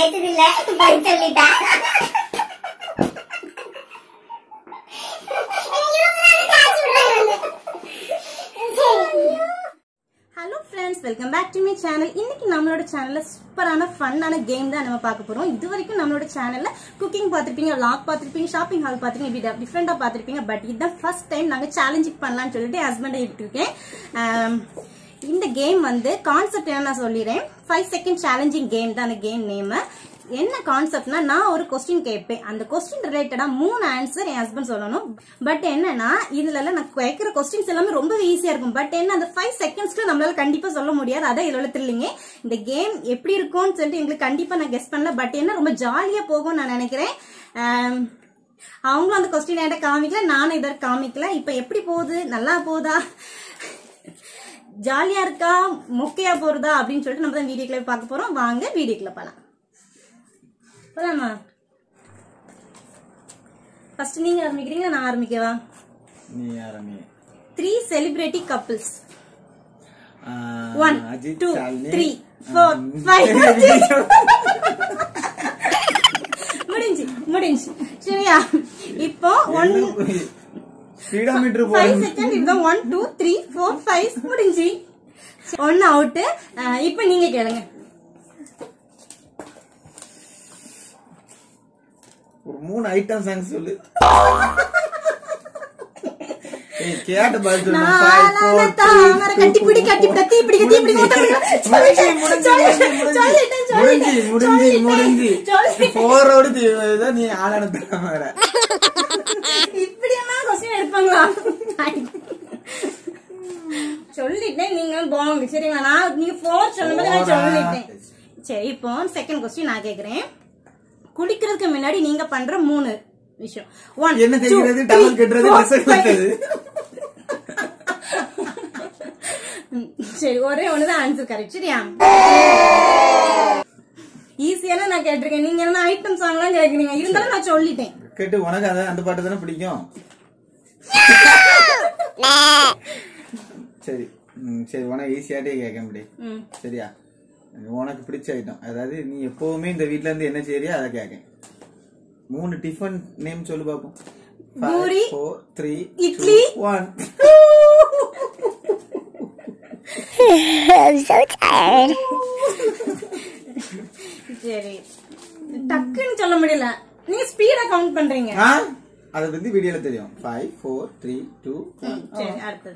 கேட்டது இல்ல பதில் சொல்லிட்டா hello friends welcome back to my channel இன்னைக்கு நம்மளோட சேனல்ல சூப்பரான ஃபன்னான கேம் தான் நம்ம பார்க்க போறோம் இது வரைக்கும் நம்மளோட சேனல்ல குக்கிங் பார்த்திருப்பீங்க லாக் பார்த்திருப்பீங்க ஷாப்பிங் ஹால் பார்த்திருப்பீங்க இப்படி டிஃப்ரெண்டா பார்த்திருப்பீங்க பட் இதுதான் ஃபர்ஸ்ட் டைம் நாங்க சேலஞ்சிங் பண்ணலாம்னு சொல்லிட்டு ஹஸ்பண்டை இருக்கேன் ஆம், இந்த கேம் வந்து கான்செப்ட் என்ன நான் சொல்லிடுறேன் ஃபைவ் செகண்ட் சேலஞ்சிங் கேம் தான் அந்த கேம் நேம் என்ன கான்செப்ட்னா நான் ஒரு கொஸ்டின் கேட்பேன் அந்த கொஸ்டின் ரிலேட்டடா மூணு ஆன்சர் என் ஹஸ்பண்ட் சொல்லணும் பட் என்னன்னா இதுல எல்லாம் நான் கேட்கிற கொஸ்டின்ஸ் எல்லாமே ரொம்ப ஈஸியா இருக்கும் பட் என்ன அந்த ஃபைவ் செகண்ட்ஸ்ல நம்மளால கண்டிப்பா சொல்ல முடியாது அதான் இதோட த்ரில்லிங்க இந்த கேம் எப்படி இருக்கும்னு சொல்லிட்டு எங்களுக்கு கண்டிப்பா நான் கெஸ் பண்ணல பட் என்ன ரொம்ப ஜாலியா போகும்னு நான் நினைக்கிறேன் ஆம், அவங்களும் அந்த கொஸ்டின் என்கிட்ட காமிக்கல நானும் இதை காமிக்கல இப்ப எப்படி போகுது நல்லா போகுதா ஜாலியா இருக்கா மொக்கையா போறதா அப்படின்னு சொல்லிட்டு நம்ம தான் வீடியோக்குள்ள பார்க்க போறோம் வாங்க வீடியோக்குள்ள போலாம் போலாமா ஃபர்ஸ்ட் நீங்க ஆரம்பிக்கிறீங்களா நான் ஆரம்பிக்கவா நீ ஆரம்பி three celebrity couples ah, one Ajith two Shalini. Three four five முடிஞ்சு முடிஞ்சு சரியா இப்போ ஒன் ஸ்பீடாமீட்டர் ஃபைவ் போடுங்க செகண்ட் இதுதான் one two three four five முடிஞ்சு ஒன்னு அவுட்டு இப்போ நீங்க கேளுங்க ஒரு மூணு ஐட்டம் சாங் சொல்லு ஏய் கேட்ட பதில் சொல்லு Five, four, நாளான three, தாமரை two, கட்டிப்பிடி, கட்டிப்பிடி, கட்டிப்பிடி, கட்டிப்பிடி, முடிஞ்சு, கட்டிப்பிடி, முடிஞ்சு, சொல்லிட்டேன், முடிஞ்சு, சொல்லிட்டேன், முடிஞ்சு, சொல்லிட்டேன், முடிஞ்சு, சொல்லிட்டேன், முடிஞ்சு, முடிஞ்சு. சொல்லிட்டேன். Four ஓட தி- இதான் நீ ஆளான தாமரை. இப்படியெல்லாம் கொஸ்டின் எடுப்பாங்களா சொல்லிட்டேன் நீங்க போங்க சரிங்களா நான் நீங்க ஃபோர் சொல்லும்போது நான் Four ஆ? சொல்லிட்டேன் சரி இப்போ செகண்ட் கொஸ்டின் நான் கேக்குறேன் குளிக்கிறதுக்கு முன்னாடி நீங்க பண்ற மூணு விஷயம் ஒன் என்ன தெரிகிறது டவல் கட்டுறது ட்ரெஸ் கட்டுறது சரி ஒரே ஒண்ணுதான் ஆன்சர் கரெக்ட் சரியா ஈஸியான நான் கேட்டிருக்கேன் நீங்க என்ன ஐட்டம் சாங்லாம் கேக்குறீங்க இருந்தாலும் நான் சொல்லிட்டேன் கேட்டு உனக்கு அதான் அந்த பாட்டு தானே பிடிக்கும் சரி ம், சரி உனக்கு ஈஸியாட்டே கேட்க முடியும் ம். சரியா உனக்கு பிடிச்ச ஐட்டம் அதாவது நீ எப்பவுமே இந்த வீட்ல இருந்து என்ன செய்யறியோ அதை கேட்க மூணு டிஃபன் நேம் சொல்லு பாப்போம் poori, four three idli. One I'm so tired. சரி டக்குன்னு சொல்ல முடியல நீங்க ஸ்பீடா கவுண்ட் பண்றீங்க ஆ அது வந்து வீடியோல தெரியும் ஃபைவ் ஃபோர் த்ரீ டூ சரி அடுத்தது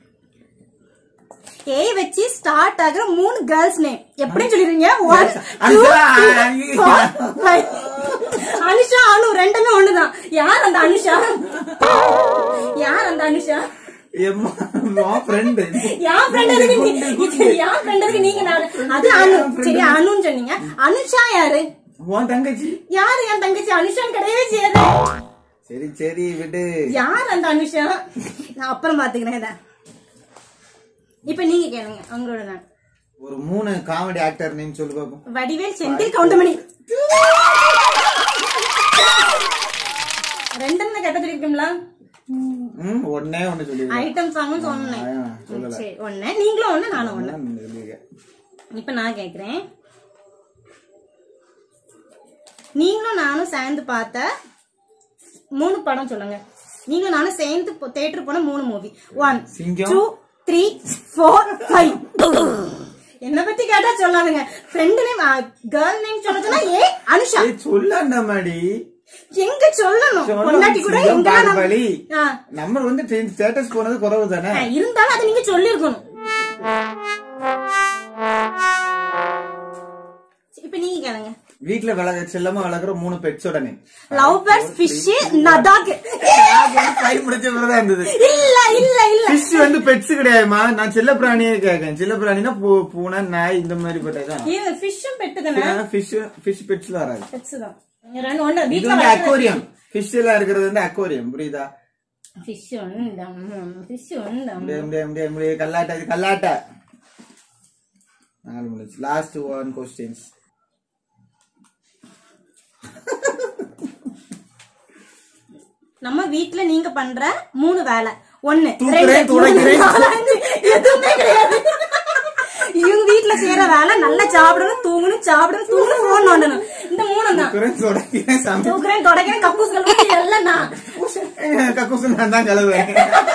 ஏ வச்சு ஸ்டார்ட் ஆகுற மூணு கேர்ள்ஸ் நேம் எப்படின்னு சொல்லிருங்க ஒன் அனுஷா, அனு- அனுஷா அனு ரெண்டுமே ஒண்ணுதான் யார் அந்த அனுஷா யார் அந்த அனுஷா ஃப்ரெண்டு யார் ஃப்ரெண்ட் இருக்கு நீ- யார் ஃப்ரெண்ட் இருக்கு நீங்க நானு அது அனு சரி அனுன்னு சொன்னீங்க அனுஷா யாரு உன் தங்கச்சி யாரு என் தங்கச்சி அனுஷான்னு கிடையவே செய்யாது சரி சரி விடு யார் அந்த அனுஷா நான் அப்புறம் பாத்துக்கிறேன் இத இப்ப நீங்க கேளுங்க உங்களோட நான் ஒரு மூணு காமெடி ஆக்டர் நேம் சொல்லு பாப்போம் வடிவேல் செந்தில் கவுண்டமணி ரெண்டு கட்ட சொல்லிருக்கோம்ல ம் ஒன்னே ஒண்ணு சொல்லிருக்கேன் ஐட்டம் சாங்னு சொன்னேன் ஆ, சொல்லல. சரி ஒண்ணு நீங்களும் ஒண்ணு நானும் ஒண்ணு ஒண்ணு சொல்லிருக்கேன். இப்ப நான் கேக்குறேன் நீங்களும் நானும் சேர்ந்து பார்த்த மூணு படம் சொல்லுங்க நீங்களும் நானும் சேர்ந்து தேட்டர் போன மூணு movie one Singam. Two three four five என்ன பத்தி கேட்டா சொல்லாதுங்க ஃப்ரெண்டு நேம் கேர்ள் நேம் சொல்ல சொன்னா ஏ அனுஷா ஏய் சொல்லண்டா மாடி எங்க சொல்லணும் சொல்லணும். பொண்டாட்டி கூட சிங்கம், எங்க பாகுபலி. ஆ, நம்ம வந்து ஸ்டேட்டஸ் போனது குறவு தானே ஆ, இருந்தாலும் அதை நீங்க சொல்லிருக்கணும் இப்ப நீங்க கேளுங்க வீட்டுல வளர்க்க செல்லமா வளர்க்குற மூணு பெட்ஸோட நேம் லவ் பேர்ட்ஸ் ஃபிஷ் நடாக் கை முடிச்ச பிறகுதான் இருந்தது இல்ல இல்ல இல்ல ஃபிஷ் வந்து பெட்ஸ் கிடையாதுமா நான் செல்ல பிராணியே கேட்கேன் செல்ல பிராணினா பூ- பூனை நாய் இந்த மாதிரி பட்டதான் இது ஃபிஷ்ஷும் பெட்டு தானே ஃபிஷ் ஃபிஷ் பெட்ஸ்ல வராது பெட்ஸ் தான் இங்க ரெண்டு ஒண்ணு இது வீட்ல வந்து அக்வாரியம் ஃபிஷ் எல்லாம் இருக்கிறது வந்து அக்வாரியம் புரியுதா ஃபிஷ் உண்டு ஃபிஷ் உண்டு முடிய முடிய முடிய முடிய கல்லாட்டா இது கல்லாட்டா நாலு முடிச்சு லாஸ்ட் ஒன் கொஸ்டின்ஸ் நம்ம வீட்ல நீங்க பண்ற மூணு வேலை ஒண்ணு தூக்குறேன், ரெண்டு, துடைக்கிறேன். மூணு, நாலு, அஞ்சு, எதுவுமே கிடையாது இவங்க வீட்ல செய்யற வேலை நல்லா சாப்பிடணும் தூங்கணும் சாப்பிடணும் தூங்கணும் போன் நோண்டணும் தூக்குறேன் தொடக்கிறேன் சமைக்கிறேன் தூக்குறேன் தொடக்கிறேன் கக்கூஸ்கள் ஊத்தி எல்லாம் நான் கக்கூசு நான் தான் கழுவுறேன்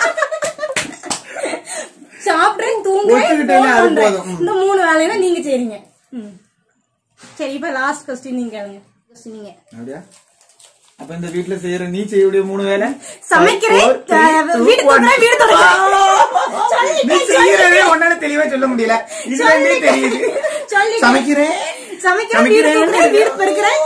சாப்பிடுறேன் தூங்குறேன் ஒத்துக்கிட்டேன்னா phone அது பண்றேன். போதும். ம். இந்த மூணு வேலையில நீங்க செய்றீங்க ம். சரி இப்ப லாஸ்ட் கொஸ்டின் நீங்க கேளுங்க Question நீங்க அப்படியா அப்ப இந்த வீட்டுல செய்யற நீ செய்யக்கூடிய மூணு வேலை சமைக்கிறேன் Five, four, three, அஹ், two, வீடு one. தூக்குறேன் வீடு நீ தொடக்கிறேன் செய்யறதே ஒன்னால தெளிவா சொல்ல முடியல இதுல இருந்தே தெரியுது சொல்லிட்டேன். சமைக்கிறேன் சமைக்கிறேன் வீடு சமைக்கிறேன். தூக்குறேன் வீடு பெருக்கிறேன்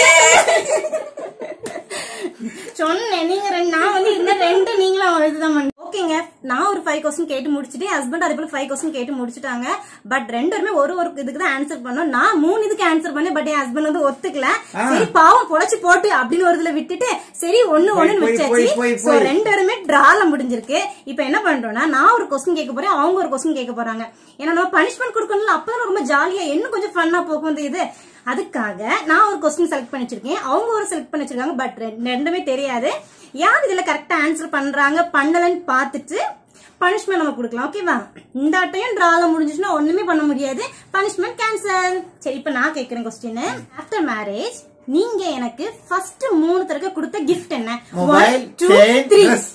சொன்னேன் நீங்க ரெண்டு நான் வந்து இந்த ரெண்டு நீங்களும் இதுதான் பண்ண ஓகேங்க நான் ஒரு ஃபைவ் கொஸ்டின் கேட்டு முடிச்சுட்டு ஹஸ்பண்ட் அதே போல ஃபைவ் கொஸ்டின் கேட்டு முடிச்சுட்டாங்க பட் ரெண்டு பேருமே ஒரு ஒரு இதுக்கு தான் ஆன்சர் பண்ணோம் நான் மூணு இதுக்கு ஆன்சர் பண்ணேன் பட் என் ஹஸ்பண்ட் வந்து ஒத்துக்கல சரி பாவம் பொழைச்சு போட்டு அப்படின்னு ஒரு இதுல விட்டுட்டு சரி ஒண்ணு ஒண்ணு போய், வச்சாச்சு போய், போய், So, போய். ரெண்டு பேருமே டிரால முடிஞ்சிருக்கு இப்போ என்ன பண்றோம்னா நான் ஒரு கொஸ்டின் கேட்க போறேன் அவங்க ஒரு கொஸ்டின் கேட்க போறாங்க ஏன்னா நம்ம பனிஷ்மெண்ட் கொடுக்கணும்ல அப்பதான் ரொம்ப ஜாலியா இன்னும் கொஞ்சம் ஃபன்னா போகும் இந்த இது அதுக்காக நான் ஒரு கொஸ்டின் செலக்ட் பண்ணி வச்சிருக்கேன் அவங்க ஒரு செலக்ட் பண்ணி வச்சிருக்காங்க பட் ரெண்டுமே தெரியாது யார் இதுல கரெக்டா ஆன்சர் பண்றாங்க பண்ணலன்னு பார்த்துட்டு பனிஷ்மெண்ட் நம்ம கொடுக்கலாம் ஓகேவா இந்த ஆட்டையும் டிரால முடிஞ்சிச்சுன்னா ஒண்ணுமே பண்ண முடியாது பனிஷ்மெண்ட் கேன்சல் சரி இப்போ நான் கேட்கிறேன் கொஸ்டின் ஆஃப்டர் மேரேஜ் நீங்க எனக்கு ஃபர்ஸ்ட் மூணு தடவை கொடுத்த gift என்ன mobile One, two, chain three. Dress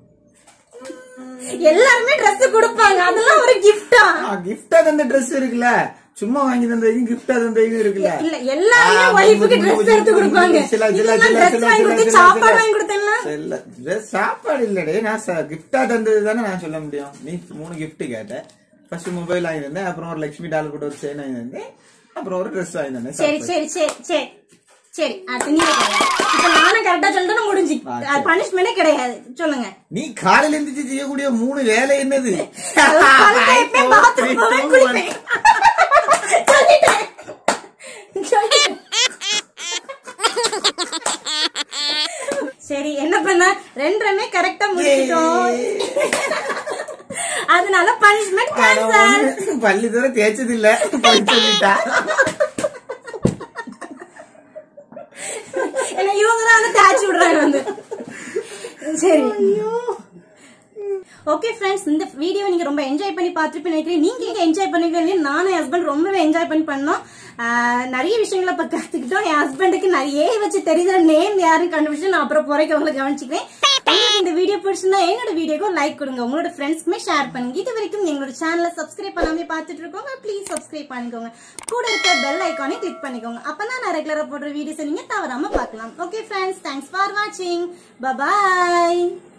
எல்லாருமே Dress கொடுப்பாங்க அதெல்லாம் ஒரு கிஃப்டா கிஃப்டா தந்த ட்ரெஸ் இருக்குல்ல சும்மா வாங்கி தந்ததையும் கிஃப்டா தந்ததையும் இருக்குல்ல இல்ல எல்லாருமே ஆ, ஒய்ஃபுக்கு மூஞ்சி, Dress எடுத்து மூஞ்சி, கொடுப்பாங்க சில, சில, இதெல்லாம் சில, Dress சில, வாங்கி சில, கொடுத்து சில, சாப்பாடு சில. வாங்கி கொடுத்தேன்னா இல்ல dress சாப்பாடு இல்லடே நான் கிஃப்டா தந்தது தானே நான் சொல்ல முடியும் நீ மூணு gift கேட்ட ஃபர்ஸ்ட் மொபைல் வாங்கி தந்தேன் அப்புறம் ஒரு லட்சுமி டாலர் போட்டு ஒரு செயின் வாங்கி தந்தேன் அப்புறம் ஒரு ட்ரெஸ் வாங்கி தந்தேன் சரி சரி சரி சரி சரி அடுத்து நீங்க கேளுங்க. இப்ப நானும் கரெக்டா சொல்லிட்டு முடிஞ்சு ஆ, சரி. பனிஷ்மெண்டே கிடையாது சொல்லுங்க நீ காலையில எந்திரிச்சு செய்யக்கூடிய மூணு வேலை என்னது பல் தேய்ப்பேன், bathroom போவேன், குளிப்பேன். சொல்லிட்டேன். சொல்லிட்டேன். சரி என்ன பண்ண ரெண்டுமே கரெக்டா முடிச்சிட்டோம் அதனால பனிஷ்மெண்ட் கேன்சல் பள்ளி தூர தேய்ச்சது இல்ல போய் சொல்லிட்டா ஏன்னா இவங்க தான் வந்து தேய்ச்சி விடுறாங்க வந்து சரி ஓகே ஃப்ரெண்ட்ஸ் இந்த வீடியோ நீங்க ரொம்ப என்ஜாய் பண்ணி பார்த்துருப்பேன் நினைக்கிறேன் நீங்க எங்க என்ஜாய் பண்ணிருக்கீங்க நானும் என் ஹஸ்பண்ட் ரொம்பவே என்ஜாய் பண்ணி பண்ணோம் ஆஹ் நிறைய விஷயங்களை இப்ப கத்துக்கிட்டோம் என் ஹஸ்பண்டுக்கு நிறைய வச்சு தெரியுற நேம் யாரும் கண்டுபிடிச்சு நான் அப்புறம் போறேன் உங்களை கவனிச்சுக்கிறேன் உங்களுக்கு இந்த வீடியோ பிடிச்சிருந்தா என்னோட வீடியோக்கு லைக் கொடுங்க உங்களோட ஃப்ரெண்ட்ஸ்க்குமே ஷேர் பண்ணுங்க இது வரைக்கும் எங்களோட சேனலை சப்ஸ்கிரைப் பண்ணாமே பார்த்துட்டு இருக்கோங்க ப்ளீஸ் சப்ஸ்கிரைப் பண்ணிக்கோங்க கூட இருக்க பெல் ஐக்கானே கிளிக் பண்ணிக்கோங்க அப்பதான் நான் ரெகுலரா போடுற வீடியோஸை நீங்க தவறாம பார்க்கலாம் ஓகே ஃப்ரெண்ட்ஸ் தேங்க்ஸ் ஃபார் வாட்சிங் பபாய்